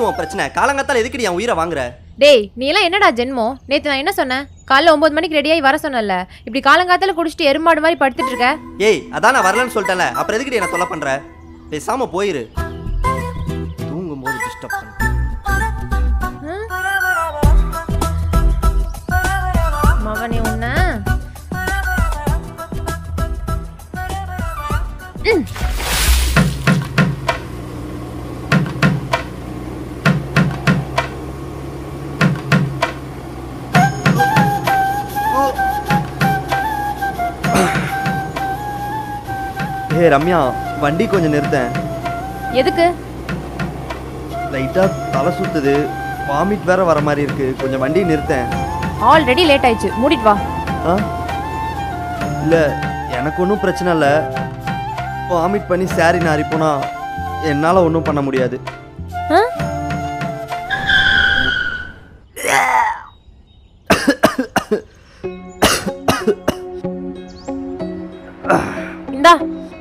உன் பிரச்சனை காலங்காத்தால எதுக்குடி என் உயிரை வாங்குற டேய் நீ எல்லாம் என்னடா ஜென்மோ நேத்து நான் என்ன சொன்னேன் காலைல ஒன்பது மணிக்கு ரெடியாகி வர சொன்னல இப்படி காலங்காத்தால குடிச்சிட்டு எருமாடு மாதிரி படுத்துட்டு இருக்க ஏய் அதான் நான் வரலன்னு சொல்லிட்டேன்ல அப்புறம் எதுக்குடி என்ன தொல்லை பண்ற பேசாம போயிரு தூங்கும்போது டிஸ்டர்ப் பண்ண ம்? மகனே உன்ன ம். ஏ ரம்யா வண்டி கொஞ்சம் நிறுத்தேன் எதுக்கு லைட்டா தலை சுத்துது வாமிட் வேற வர மாதிரி இருக்கு கொஞ்சம் வண்டி நிறுத்தேன் ஆல்ரெடி லேட் ஆயிடுச்சு மூடிட்டு வா ஆ இல்ல எனக்கு ஒன்றும் பிரச்சனை இல்லை வாமிட் பண்ணி சாரி நாரி போனா என்னால் ஒன்றும் பண்ண முடியாது ஆ? இந்தா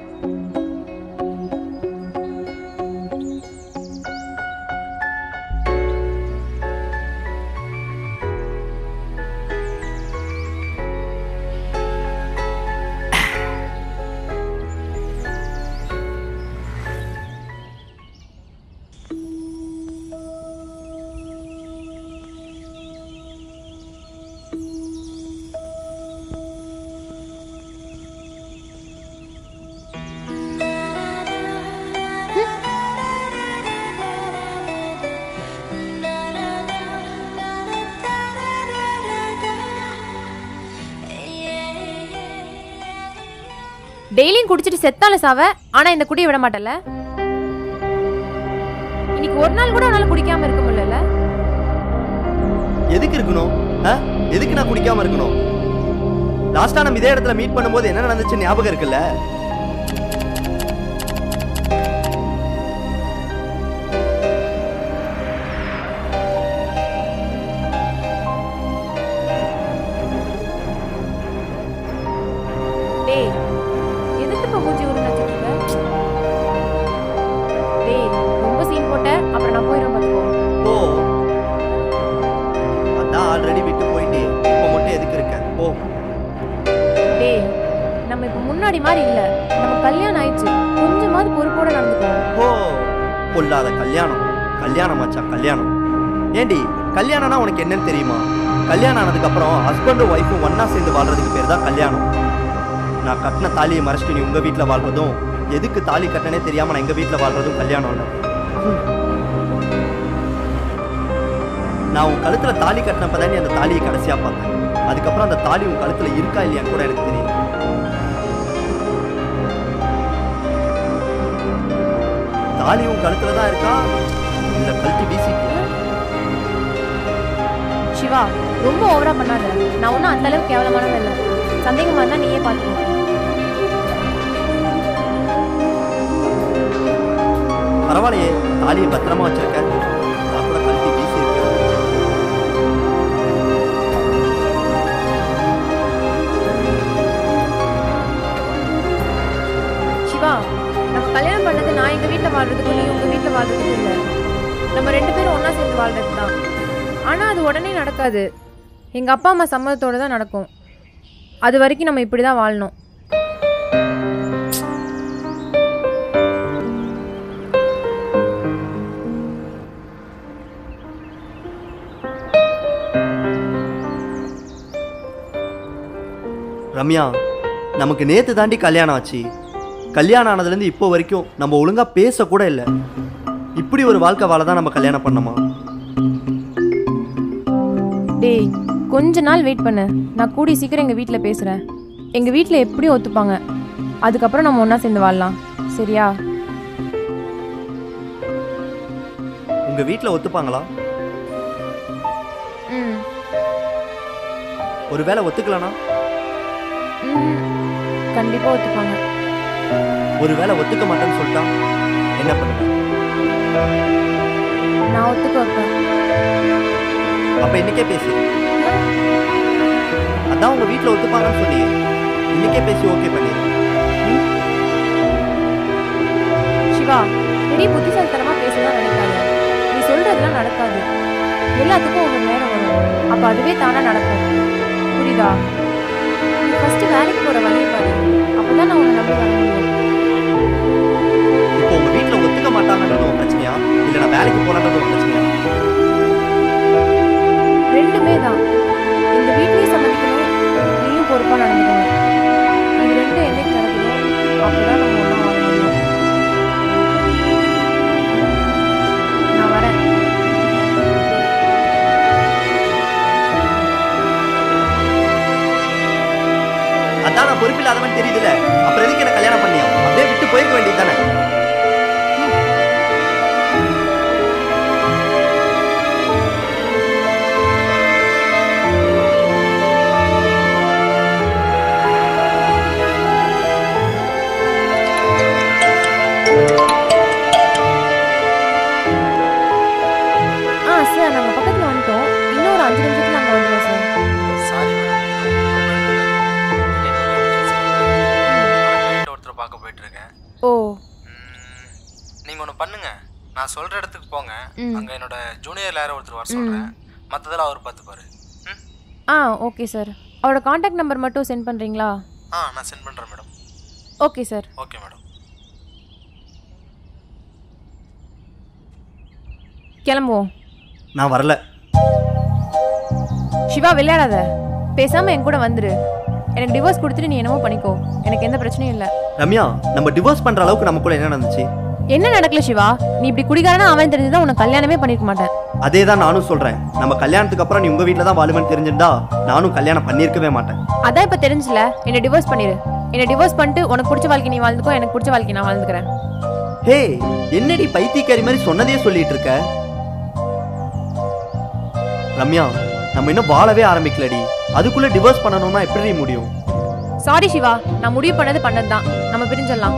டெய்லியும் குடிச்சிட்டு செத்தால சாவ ஆனா இந்த குடியை விட மாட்டல இன்னைக்கு ஒரு நாள் கூட உன்னால குடிக்காம இருக்க முடியல எதுக்கு இருக்கணும் ஆ எதுக்கு நான் குடிக்காம இருக்கணும் லாஸ்டா நம்ம இதே இடத்துல மீட் பண்ணும்போது என்ன நடந்துச்சு ஞாபகம் இருக்குல்ல டேய் எதுக்கு இப்ப மூஞ்சி உருண்டு வச்சிட்டு இருக்க டேய் ரொம்ப சீன் போட்ட அப்புறம் நான் போயிடும் பாத்துக்கோ ஓ அதான் ஆல்ரெடி விட்டு போயிட்டு இப்போ மட்டும் எதுக்கு இருக்க ஓ டேய் நம்ம இப்ப முன்னாடி மாதிரி இல்ல நம்ம கல்யாணம் ஆயிடுச்சு கொஞ்சமாவது பொறுப்போட நடந்துக்கோ ஓ பொல்லாத கல்யாணம் கல்யாணம் மச்சான் கல்யாணம் ஏண்டி கல்யாணம்னா உனக்கு என்னன்னு தெரியுமா கல்யாணம் ஆனதுக்கு அப்புறம் ஹஸ்பண்டும் ஒய்ஃபும் ஒண்ணா சேர்ந்து வாழ்றதுக்கு பேர் தான் கல்யாணம் நான் கட்டின தாலியை மறைச்சிட்டு நீ உங்க வீட்டில் வாழ்றதும் எதுக்கு தாலி கட்டினே தெரியாம நான் எங்க வீட்டில் வாழ்றதும் கல்யாணம் இல்லை நான் உன் கழுத்துல தாலி கட்டினப்பதான் நீ அந்த தாலியை கடைசியா பார்த்தேன் அதுக்கப்புறம் அந்த தாலி உன் கழுத்துல இருக்கா இல்லையான்னு கூட எனக்கு தெரியும் தாலி உன் கழுத்துல தான் இருக்கா இல்ல கழட்டி வீசிட்டியா சிவா ரொம்ப ஓவரா பண்ணாத நான் ஒன்றும் அந்த அளவுக்கு கேவலமானவ இல்லை சந்தேகமா இருந்தா நீயே பார்த்துக்கோ பரவாயில்லையே தாலியை பத்திரமா வச்சிருக்க நான் கூட கழட்டி வீசியிருக்கேன் சிவா நம்ம கல்யாணம் பண்ணது நான் எங்க வீட்டில் வாழ்றதுக்கும் நீ உங்க வீட்டில் வாழ்றதுக்கும் இல்லை நம்ம ரெண்டு பேரும் ஒண்ணா சேர்ந்து வாழ்றது தான் ஆனா அது உடனே நடக்காது எங்க அப்பா அம்மா சம்மதத்தோட தான் நடக்கும் அது வரைக்கும் நம்ம இப்படி தான் வாழணும் ரம்யா நமக்கு நேத்து தாண்டி கல்யாணம் ஆச்சு கல்யாணம் ஆனதுலேருந்து இப்போ வரைக்கும் நம்ம ஒழுங்கா பேச கூட இல்லை இப்படி ஒரு வாழ்க்கை வாழ தான் நம்ம கல்யாணம் பண்ணோமா டேய் கொஞ்ச நாள் வெயிட் பண்ணு நான் கூடி சீக்கிரம் எங்கள் வீட்டில் பேசுகிறேன் எங்கள் வீட்டில் எப்படியும் ஒத்துப்பாங்க அதுக்கப்புறம் நம்ம ஒன்றா சேர்ந்து வாழலாம் சரியா உங்க வீட்டில் ஒத்துப்பாங்களா ம் ஒருவேளை ஒத்துக்கலனா ம் கண்டிப்பாக ஒத்துப்பாங்க ஒருவேளை ஒத்துக்க மாட்டேன்னு சொல்லிட்டா என்ன பண்ணுவேன் நான் ஒத்துக்க வைப்பேன் அப்ப இன்னைக்கே பேசு அதான் உங்க வீட்டில் ஒத்துப்பாங்கன்னு சொல்லி இன்னைக்கே பேசி ஓகே பண்ணிடு சிவா பெரிய புத்திசாலித்தனமாக பேசலாம் நினைக்காத நீ சொல்கிறது அதுவே தானா நடக்கும் புரியுதா நீ ஃபர்ஸ்ட் வேலைக்கு போற வழியை பாரு அப்பதான் நான் உன்னை நம்பி வர முடியும் இப்போ உங்க வீட்ல ஒத்துக்க மாட்டாங்கன்றது ஒரு பிரச்சனையா இல்ல நான் வேலைக்கு போறேன்றது ஒரு பிரச்சனையா ரெண்டுமே தான் இந்த வீட்லயும் சம்மதிக்கணும் நீயும் பொறுப்பா நடந்துக்கணும் இது ரெண்டும் என்னைக்கு நடக்குதோ அப்பதான் நம்ம ஒன்றா வாழ முடியும் நான் வரேன் அதான் நான் பொறுப்பில்லாதவன் தெரியுதுல அப்புறம் எதுக்கு என்ன கல்யாணம் பண்ணியா அப்படியே விட்டு போயிருக்க வேண்டியது தானே ஆ சார் நாங்கள் பக்கத்தில் வந்துட்டோம் இன்னும் ஒரு அஞ்சு நிமிஷத்துல அங்கே வந்துடுவோம் சார் சாரி ஒருத்தர் பார்க்க போயிட்டு இருக்கேன் ஓ நீங்க ஒன்று பண்ணுங்க நான் சொல்ற இடத்துக்கு போங்க ம். அங்க என்னோட ஜூனியர் யாரோ ஒருத்தர் வர சொல்றேன் மற்றதெல்லாம் அவர் பார்த்துப்பாரு ம் ஆ ஓகே சார் அவரோட காண்டாக்ட் நம்பர் மட்டும் சென்ட் பண்ணுறீங்களா ஆ நான் சென்ட் பண்றேன் madam okay sir okay madam கிளம்புவோம் நான் வரல சிவா விளையாடாத பேசாம என் கூட வந்துரு எனக்கு டிவோர்ஸ் கொடுத்துட்டு நீ என்னமோ பண்ணிக்கோ எனக்கு எந்த பிரச்சனையும் இல்லை ரம்யா நம்ம டிவோர்ஸ் பண்ற அளவுக்கு நமக்குள்ள என்ன நடந்துச்சு என்ன நடக்கல சிவா நீ இப்படி குடிகாரனா அவன் தெரிஞ்சுதான் உனக்கு கல்யாணமே பண்ணிருக்க மாட்டேன் அதே தான் நானும் சொல்றேன் நம்ம கல்யாணத்துக்கு அப்புறம் நீ உங்க வீட்ல தான் வாழுவேன்னு தெரிஞ்சிருந்தா நானும் கல்யாணம் பண்ணியிருக்கவே மாட்டேன் அதான் இப்ப தெரிஞ்சுல என்ன டிவோர்ஸ் பண்ணிரு என்ன டிவோர்ஸ் பண்ணிட்டு உனக்கு பிடிச்ச வாழ்க்கை நீ வாழ்ந்துக்கோ எனக்கு பிடிச்ச வாழ்க்கை நான் வாழ்ந்துக்கிறேன் ஹே என்னடி பைத்தியக்காரி மாதிரி சொன்னதே சொல்லிட்டு இருக்க ரம்யா நம்ம இன்னும் வாழவே ஆரம்பிக்கலடி அதுக்குள்ள டிவோர்ஸ் பண்ணணும்னா எப்படி முடியும் சாரி சிவா நான் முடிவு பண்ணது பண்ணது தான் நம்ம பிரிஞ்சிடலாம்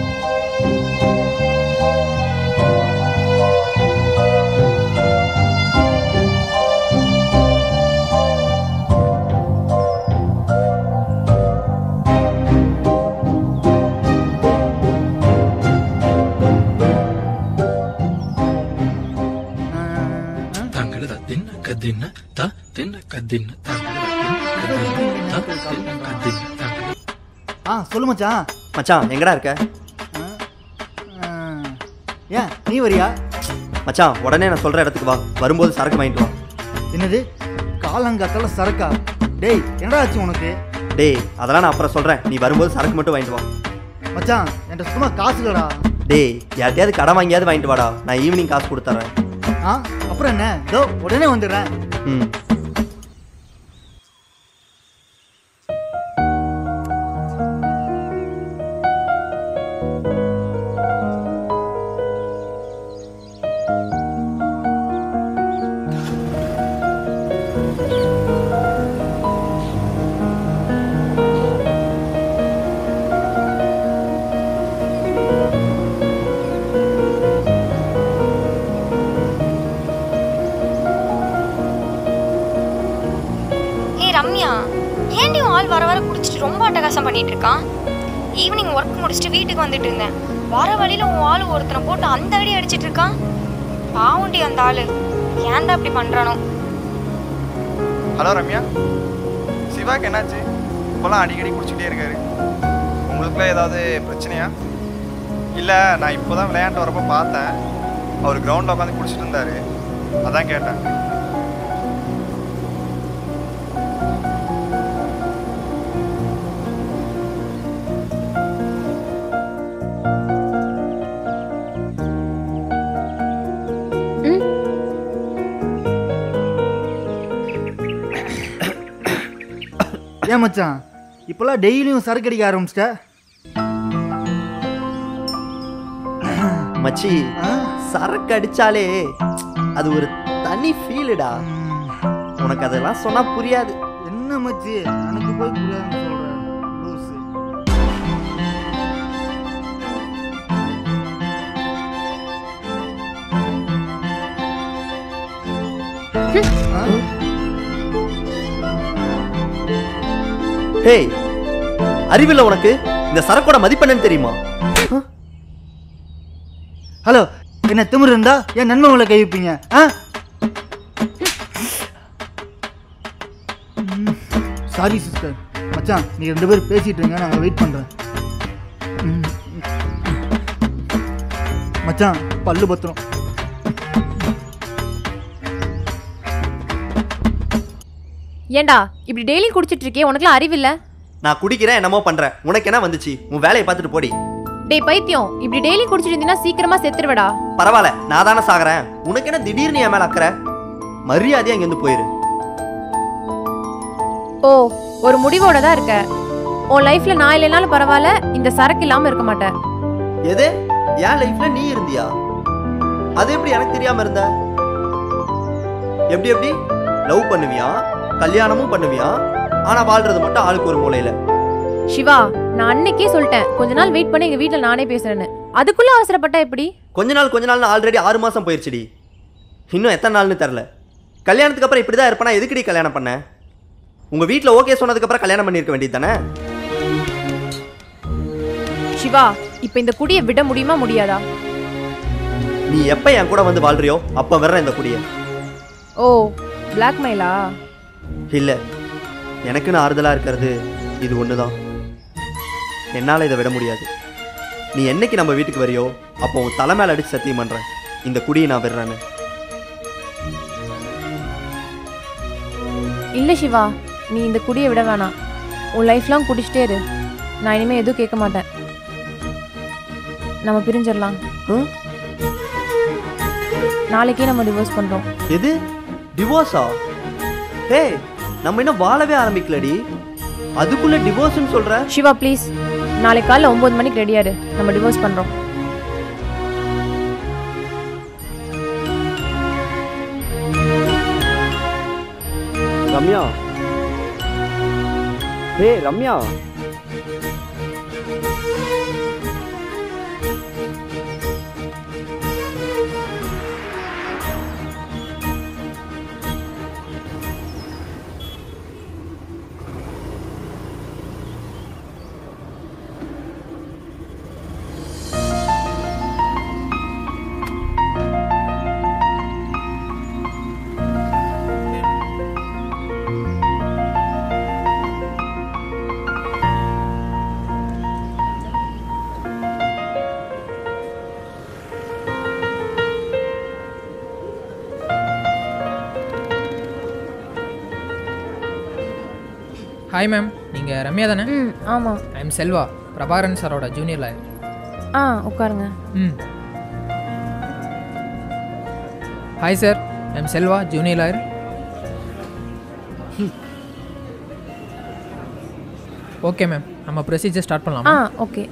தங்களத தின்ன கதின்ன த தின்ன கதின்ன தங்களத தின்ன கதின்ன த தின்ன கதின்ன தங்கள ஆ சொல்லு மச்சான் மச்சான் எங்கடா இருக்க ஆ, ஏன் நீ வரியா மச்சான் உடனே நான் சொல்ற இடத்துக்கு வா வரும்போது சரக்கு வாங்கிட்டு வா என்னது காலங்காத்தால சரக்கா டேய் என்னடா ஆச்சு உனக்கு டேய் அதெல்லாம் நான் அப்புறம் சொல்றேன் நீ வரும்போது சரக்கு மட்டும் வாங்கிட்டு வா மச்சான் என்கிட்ட சுத்தமா காசு இல்லடா டேய் யார்ட்டையாவது கடன் வாங்கியாவது வாங்கிட்டு வாடா நான் ஈவினிங் காசு கொடுத்துறேன் ஆ அப்புறம் என்ன இதோ உடனே வந்துடுறேன் ம் ஏய் ரம்யா ஏன்டி உன் ஆள் வர வர குடிச்சிட்டு ரொம்ப அட்டகாசம் பண்ணிட்டு இருக்கான் ஈவினிங் ஒர்க் முடிச்சுட்டு வீட்டுக்கு வந்துட்டு இருந்தேன் வர வழியில உன் ஆள் ஒருத்தனை போட்டு அந்த அடி அடிச்சிட்டு இருக்கான் பாவுண்டி அந்த ஆளு ஏன்டா இப்படி பண்றானோ ஹலோ ரம்யா சிவாக்கு என்னாச்சு இப்போலாம் அடிக்கடி குடிச்சிட்டே இருக்காரு உங்களுக்குள்ள ஏதாவது பிரச்சனையா இல்லை நான் இப்போ தான் விளையாண்டு வரப்போ பார்த்தேன் அவர் கிரவுண்டில் உட்காந்து குடிச்சிட்டு இருந்தாரு அதான் கேட்டேன் ஏன் மச்சான் இப்போல்லாம் டெய்லியும் சரக்கு அடிக்க ஆரம்பிச்சிட்ட மச்சி ஆ? சரக்கு அடிச்சாலே அது ஒரு தனி ஃபீலுடா ம், உனக்கு அதெல்லாம் சொன்னா புரியாது என்ன மச்சி எனக்கு போய் புரியாதுன்னு சொல்ற லூசு ஆ? ஹேய் அறிவில்ல உனக்கு இந்த சரக்கோட மதிப்பெண்ணு தெரியுமா ஹலோ என்ன திமிரு இருந்தா என் நன்மை உங்களை கை வைப்பீங்க ஆ சாரி சிஸ்டர் மச்சான் நீ ரெண்டு பேரும் பேசிட்டு இருங்க நான் வெயிட் பண்ணுறேன் மச்சான் பல்லு பத்திரம் ஏன்டா இப்படி டெய்லி குடிச்சிட்டு இருக்கே உனக்குலாம் அறிவில்ல நான் குடிக்கிறேன் என்னமோ பண்றேன் உனக்கு என்ன வந்துச்சு உன் வேலையை பார்த்துட்டு போடி டேய் பைத்தியம் இப்படி டெய்லி குடிச்சிட்டு இருந்தீங்கன்னா சீக்கிரமா செத்துருவடா பரவாயில்ல நான் தானே சாகுறேன் உனக்கு என்ன திடீர்னு என் மேல அக்கறை மரியாதையா இங்கேருந்து போயிரு ஓ ஒரு முடிவோட தான் இருக்க உன் லைஃப்ல நான் இல்லைனாலும் பரவாயில்ல இந்த சரக்கு இல்லாம இருக்க மாட்டேன் எது என் லைஃப்ல நீ இருந்தியா அது எப்படி எனக்கு தெரியாம இருந்த எப்படி எப்படி லவ் பண்ணுவியா கல்யாணமும் பண்ணுவியா ஆனா வாழ்றது மட்டும் ஆளுக்கு ஒரு மூலையில சிவா நான் அன்னைக்கே சொல்லிட்டேன் கொஞ்ச நாள் வெயிட் பண்ணி எங்க வீட்ல நானே பேசுறேன்னு அதுக்குள்ள அவசரப்பட்டா எப்படி கொஞ்ச நாள் கொஞ்ச நாள் ஆல்ரெடி ஆறு மாசம் போயிருச்சுடி இன்னும் எத்தனை நாள்னு தெரில கல்யாணத்துக்கு அப்புறம் இப்படி தான் இருப்பேனா எதுக்குடி கல்யாணம் பண்ண உங்க வீட்டில் ஓகே சொன்னதுக்கு அப்புறம் கல்யாணம் பண்ணியிருக்க வேண்டியது தானே சிவா இப்ப இந்த குடியை விட முடியுமா முடியாதா நீ எப்போ என் கூட வந்து வாழ்றியோ அப்போ வர்ற இந்த குடியை ஓ பிளாக்மெயிலா இல்லை எனக்குன்னு ஆறுதலாக இருக்கிறது இது ஒன்று தான் என்னால் இதை விட முடியாது நீ என்னைக்கு நம்ம வீட்டுக்கு வரியோ அப்போ உன் தலை மேல அடிச்சு சத்தியம் பண்ணுறேன் இந்த குடியை நான் விடுறேன்னு இல்ல சிவா நீ இந்த குடியை விட வேணாம் உன் லைஃப்லாம் குடிச்சிட்டே இரு நான் இனிமே எதுவும் கேட்க மாட்டேன் நம்ம பிரிஞ்சிடலாம் ம்? நாளைக்கே நம்ம டிவோர்ஸ் பண்றோம் எது டிவோர்ஸா ஹே நம்ம இன்னும் வாழவே ஆரம்பிக்கலடி அதுக்குள்ள டிவோர்ஸ்னு சொல்ற சிவா ப்ளீஸ் நாளைக்கு காலைல ஒம்பது மணிக்கு ரெடியாரு நம்ம டிவோர்ஸ் பண்றோம் Ramya hey Ramya hi ma'am நீங்கள் ரம்யா தானே ம் ஆமா ஐ எம் செல்வா பிரபாகரன் சாரோட ஜூனியர் லாயர் ஆ உட்காருங்க ம் hi sir I am Selva junior lawyer okay ma'am நம்ம ப்ரொசீஜர் ஸ்டார்ட் ஆ பண்ணலாமா ஓகே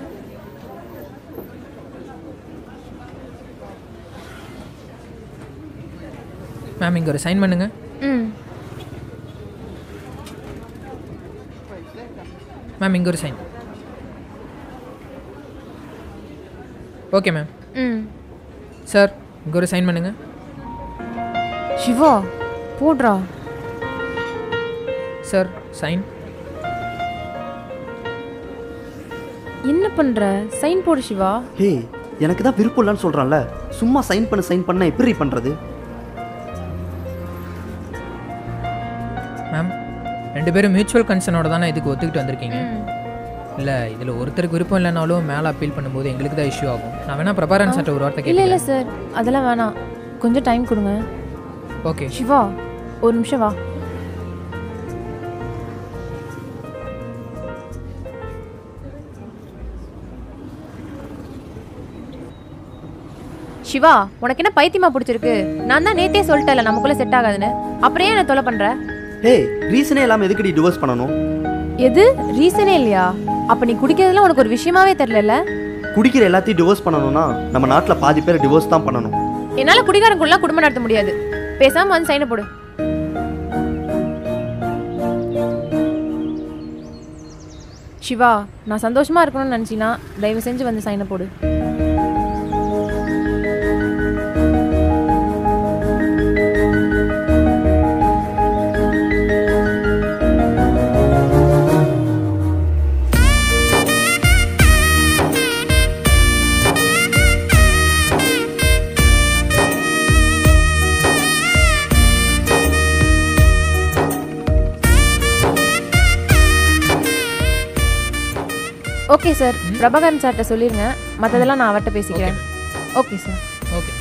மேம் இங்கே ஒரு சைன் பண்ணுங்க ம் மேம் இங்கே ஒரு சைன் ஓகே மேம் ம் சார் இங்கே ஒரு சைன் பண்ணுங்க சிவா போடுறா சார் சைன் என்ன பண்ற சைன் போடு சிவா ஹே எனக்கு தான் விருப்பம் இல்லைன்னு சொல்கிறான்ல சும்மா சைன் பண்ண சைன் பண்ண எப்படி பண்ணுறது மேம் ரெண்டு பேரும் மியூச்சுவல் கன்சர்னோட தானே இதுக்கு ஒத்துக்கிட்டு வந்திருக்கீங்க ம் இல்லை இதில் ஒருத்தருக்கு விருப்பம் இல்லைனாலும் மேலே அப்பீல் பண்ணும்போது எங்களுக்கு தான் இஷ்யூ ஆகும் நான் வேணா பிரபாரன் சார்ட்ட ஒரு வார்த்தை இல்ல இல்ல கேட்குறேன் சார் அதெல்லாம் வேணாம் கொஞ்சம் டைம் கொடுங்க ஓகே சிவா ஒரு நிமிஷம் வா சிவா உனக்கு என்ன பைத்தியமா பிடிச்சிருக்கு நான் தான் நேத்தே சொல்லிட்டேன்ல நமக்குள்ள செட் ஆகாதுன்னு அப்புறம் ஏன் என்ன தொலை பண்ற ஹே ரீசனே இல்லாமல் எதுக்குடி டிவோர்ஸ் பண்ணணும் எது ரீசனே இல்லையா அப்ப நீ குடிக்கிறதுல உனக்கு ஒரு விஷயமாவே தெரியல குடிக்கிற எல்லாத்தையும் டிவோர்ஸ் பண்ணணும்னா நம்ம நாட்டில் பாதி பேர் டிவோர்ஸ் தான் பண்ணணும் என்னால குடிகாரங்குள்ள குடும்பம் நடத்த முடியாது பேசாம வந்து சைனை போடு சிவா நான் சந்தோஷமா இருக்கணும்னு நினச்சினா தயவு செஞ்சு வந்து சைனை போடு ஓகே சார் பிரபாகரன் சார்கிட்ட சொல்லிருங்க மற்றதெல்லாம் நான் அவர்கிட்ட பேசிக்கிறேன் ஓகே சார் ஓகே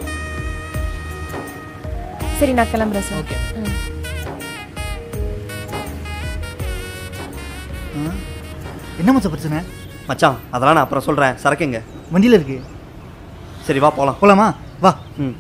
சரி நான் கிளம்புறேன் சார் ஓகே ம் ஆ? என்ன மச்சான் பிரச்சனை மச்சான் அதெல்லாம் நான் அப்புறம் சொல்கிறேன் சரக்குங்க வண்டியில் இருக்கு சரி வா போகலாம் போலாமா வா ம்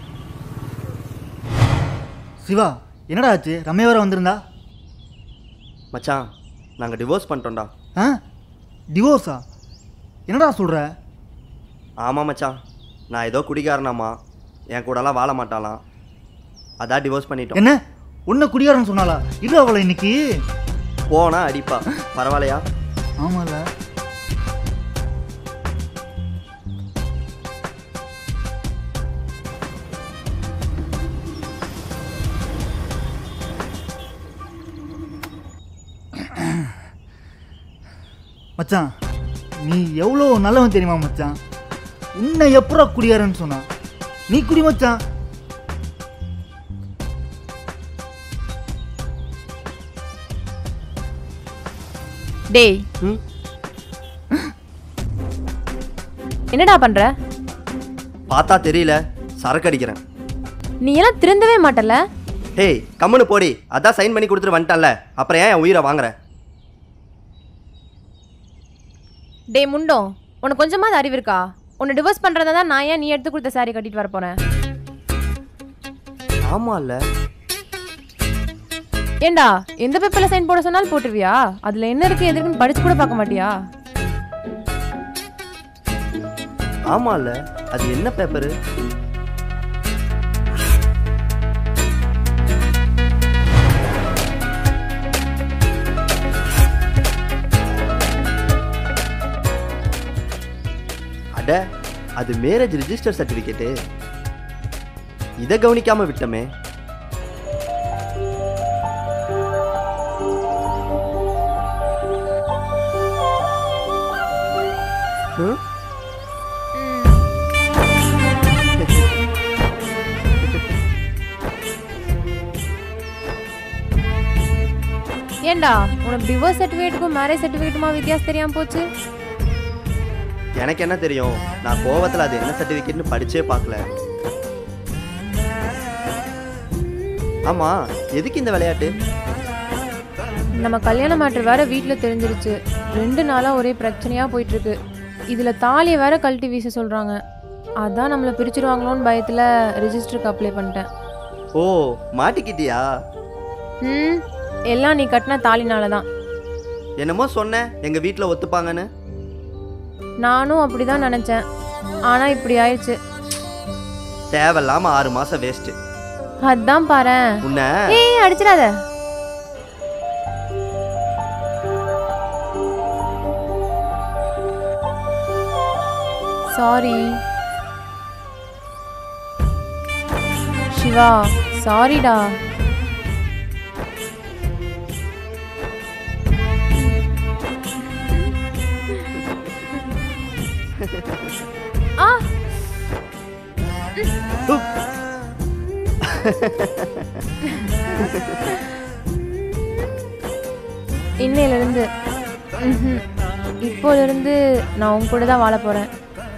சிவா என்னடா ஆச்சு ரம்யா வேற வந்திருந்தா மச்சான் நாங்கள் டிவோர்ஸ் பண்ணிட்டோம்டா ஆ டிவோர்ஸா என்னடா சொல்கிற ஆமாம் மச்சான் நான் ஏதோ குடிகாரனாமா என் கூடலாம் வாழ மாட்டாளாம் அதான் டிவோர்ஸ் பண்ணிட்டோம் என்ன உன்னை குடியாரன்னு சொன்னாலா இல்லை அவளை இன்னைக்கு போனா அடிப்பா பரவாயில்லையா ஆமால மச்சான் நீ எவ்வளோ நல்லவன் தெரியுமா மச்சான் உன்னை எப்படா குடியாரன்னு சொன்னா நீ குடி மச்சான் டேய் ம் என்னடா பண்ற பார்த்தா தெரியல சரக்கு அடிக்கிறேன் நீ எல்லாம் திருந்தவே மாட்டல ஹேய் கம்முன்னு போடி அதான் சைன் பண்ணி கொடுத்துட்டு வந்துட்டேன்ல அப்புறம் ஏன் என் உயிரை வாங்குற டேய் முண்டோம் உனக்கு கொஞ்சமாவது அறிவு இருக்கா உன்னை டிவோர்ஸ் பண்றதா தான் நான் ஏன் நீ எடுத்து கொடுத்த சாரி கட்டிட்டு வர போறேன் ஆமாம்ல ஏண்டா எந்த பேப்பர்ல சைன் போட சொன்னாலும் போட்டுருவியா அதுல என்ன இருக்கு எது இருக்குன்னு படிச்சு கூட பார்க்க மாட்டியா ஆமாம்ல அது என்ன பேப்பரு அட அது மேரேஜ் ரிஜிஸ்டர் சர்டிஃபிகேட்டு இதை கவனிக்காம விட்டமே ம்? ஏண்டா உனக்கு டிவோர்ஸ் சர்டிஃபிகேட்டுக்கும் மேரேஜ் சர்டிஃபிகேட்டுமா வித்தியாசம் தெரியாம போச்சு எனக்கு என்ன தெரியும் நான் கோவத்தில் அது என்ன சர்டிஃபிகேட்னு படிச்சே பார்க்கல ஆமா எதுக்கு இந்த விளையாட்டு நம்ம கல்யாண மேட்ரு வேற வீட்டில் தெரிஞ்சிருச்சு ரெண்டு நாளாக ஒரே பிரச்சனையாக போயிட்டு இருக்கு இதில் தாலியை வேற கழட்டி வீச சொல்கிறாங்க அதான் நம்மளை பிரிச்சிருவாங்களோன்னு பயத்தில் ரிஜிஸ்டருக்கு அப்ளை பண்ணிட்டேன் ஓ மாட்டிக்கிட்டியா ம் எல்லாம் நீ கட்டின தாலினால தான் என்னமோ சொன்னேன் எங்க வீட்டில் ஒத்துப்பாங்கன்னு நானும் அப்படி தான் நினச்சேன் ஆனால் இப்படி ஆயிடுச்சு தேவையில்லாம ஆறு மாசம் வேஸ்ட் அதான் பாரேன் உன்னை ஏய் அடிச்சிடாத சாரி சிவா சாரிடா ஆ இன்னையிலிருந்து ம்ஹும். இப்போதிருந்து நான் உன் கூட தான் வாழ போகிறேன்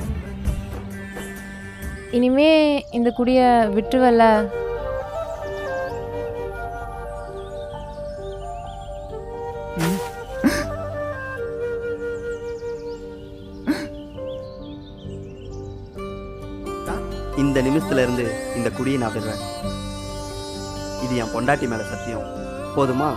இனிமே இந்த குடிய விட்டுருவல்ல இந்த நிமிஷத்துல இருந்து இந்த குடியை நான் விடுறேன் இது என் பொண்டாட்டி மேல சத்தியம் போதுமா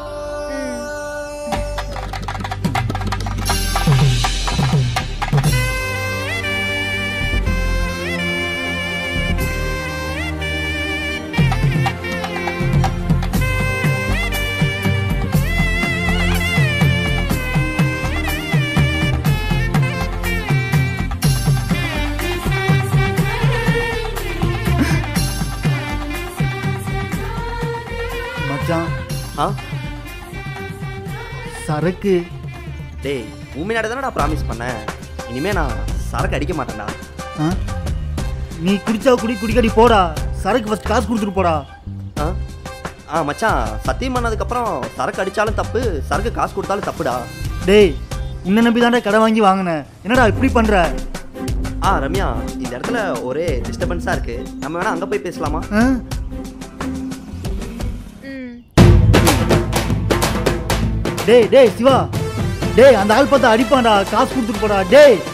மச்சான் ஆ சரக்கு டேய் உண்மையாட தானே நான் ப்ராமிஸ் பண்ணேன் இனிமே நான் சரக்கு அடிக்க மாட்டேன்டா ஆ நீ குடிச்சா குடி குடிக்கடி போடா சரக்கு ஃபர்ஸ்ட் காசு கொடுத்துட்டு போடா ஆ ஆ மச்சான் சத்தியம் பண்ணதுக்கப்புறம் சரக்கு அடித்தாலும் தப்பு சரக்கு காசு கொடுத்தாலும் தப்புடா டேய் உன்னை நம்பி தாண்டா கடை வாங்கி வாங்கினேன் என்னடா இப்படி பண்ற ஆ ரம்யா இந்த இடத்துல ஒரே டிஸ்டர்பன்ஸாக இருக்கு நம்ம வேணா அங்கே போய் பேசலாமா ஆ? ம் டேய் டேய் சிவா டேய் அந்த ஆள் பார்த்தா அடிப்பான்டா காசு கொடுத்துட்டு போடா டேய்